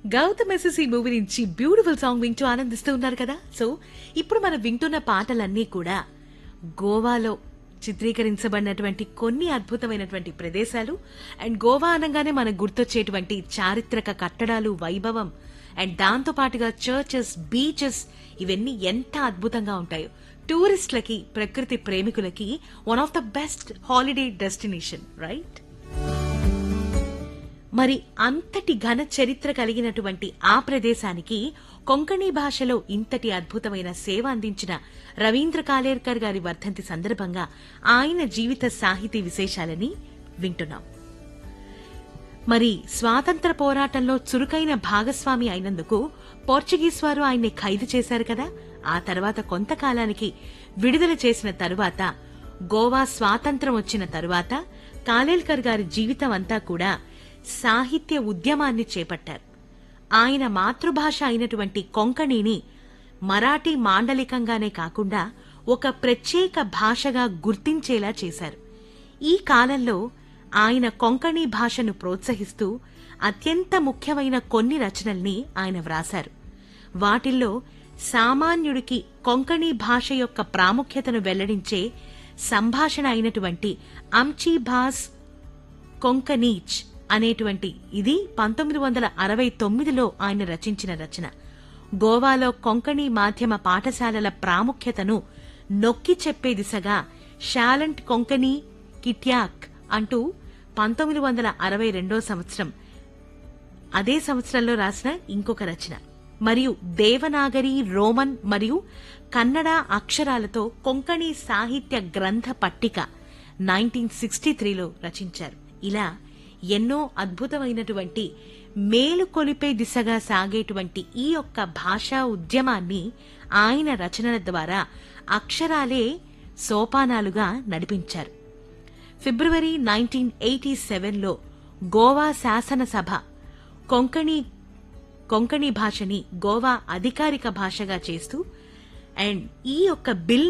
Gautam SS ఈ movie నుంచి beautiful song వింటూ ఆనందిస్తూ ఉన్నారు కదా సో ఇప్పుడు మనం వింటున్న పాటలన్నీ కూడా గోవాలో చిత్రీకరించబడినటువంటి కొన్ని అద్భుతమైనటువంటి ప్రదేశాలు అండ్ గోవా అనగానే మనకు గుర్తొచ్చేటువంటి చారిత్రక కట్టడాలు వైభవం అండ్ దాంతో పాటుగా చర్చెస్ బీచెస్ ఇవన్నీ ఎంత అద్భుతంగా ఉంటాయో టూరిస్టులకి ప్రకృతి ప్రేమికులకి one of the best holiday destination right మరి అంతటి ఘన చరిత్ర కలిగినటువంటి ఆ ప్రదేశానికి కొంకణి భాషలో ఇంతటి అద్భుతమైన సేవ అందించిన రవీంద్ర కాలేర్కర్ గారి వర్ధంతి సందర్భంగా ఆయన జీవిత సాహితీ విశేషాలని వింటున్నాం మరి స్వాతంత్ర పోరాటంలో చురుకైన భాగస్వామి అయినందుకు పోర్చుగీస్ వారు ఆయన్ని ఖైదు చేశారు కదా ఆ తర్వాత కొంతకాలానికి విడుదల చేసిన తరువాత గోవా స్వాతంత్రం వచ్చిన తరువాత కాలేల్కర్ గారి జీవితం అంతా కూడా సాహిత్య ఉద్యమాన్ని చేపట్టారు ఆయన మాతృభాష అయినటువంటి కొంకణిని మరాఠీ మాండలికంగానే కాకుండా ఒక ప్రత్యేక భాషగా గుర్తించేలా చేశారు ఈ కాలంలో ఆయన కొంకణి భాషను ప్రోత్సహిస్తూ అత్యంత ముఖ్యమైన కొన్ని రచనల్ని ఆయన వ్రాశారు వాటిల్లో సామాన్యుడికి కొంకణి భాష యొక్క ప్రాముఖ్యతను వెల్లడించే సంభాషణ అయినటువంటి అంచీ భాస్ కొంకనీచ్ అనేటువంటి ఇది పంతొమ్మిది వందల అరవై తొమ్మిదిలో ఆయన రచించిన రచన గోవాలో కొంకణి మాధ్యమ పాఠశాలల ప్రాముఖ్యతను నొక్కి చెప్పే దిశగా షాలెంట్ కొంకణి కిట్యాక్ అంటూ పంతొమ్మిది వందల అరవై రెండో సంవత్సరం అదే సంవత్సరంలో రాసిన ఇంకొక రచన మరియు దేవనాగరి రోమన్ మరియు కన్నడ అక్షరాలతో కొంకణి సాహిత్య గ్రంథ పట్టిక నైన్టీన్ సిక్స్టీ త్రీలో రచించారు ఇలా ఎన్నో అద్భుతమైనటువంటి మేలు కొలిపే దిశగా సాగేటువంటి ఈ యొక్క భాషా ఉద్యమాన్ని ఆయన రచనల ద్వారా అక్షరాలే సోపానాలుగా నడిపించారు ఫిబ్రవరి నైన్టీన్ ఎయిటీ సెవెన్లో గోవా శాసనసభ కొంకణి కొంకణి భాషని గోవా అధికారిక భాషగా చేస్తూ అండ్ ఈ యొక్క బిల్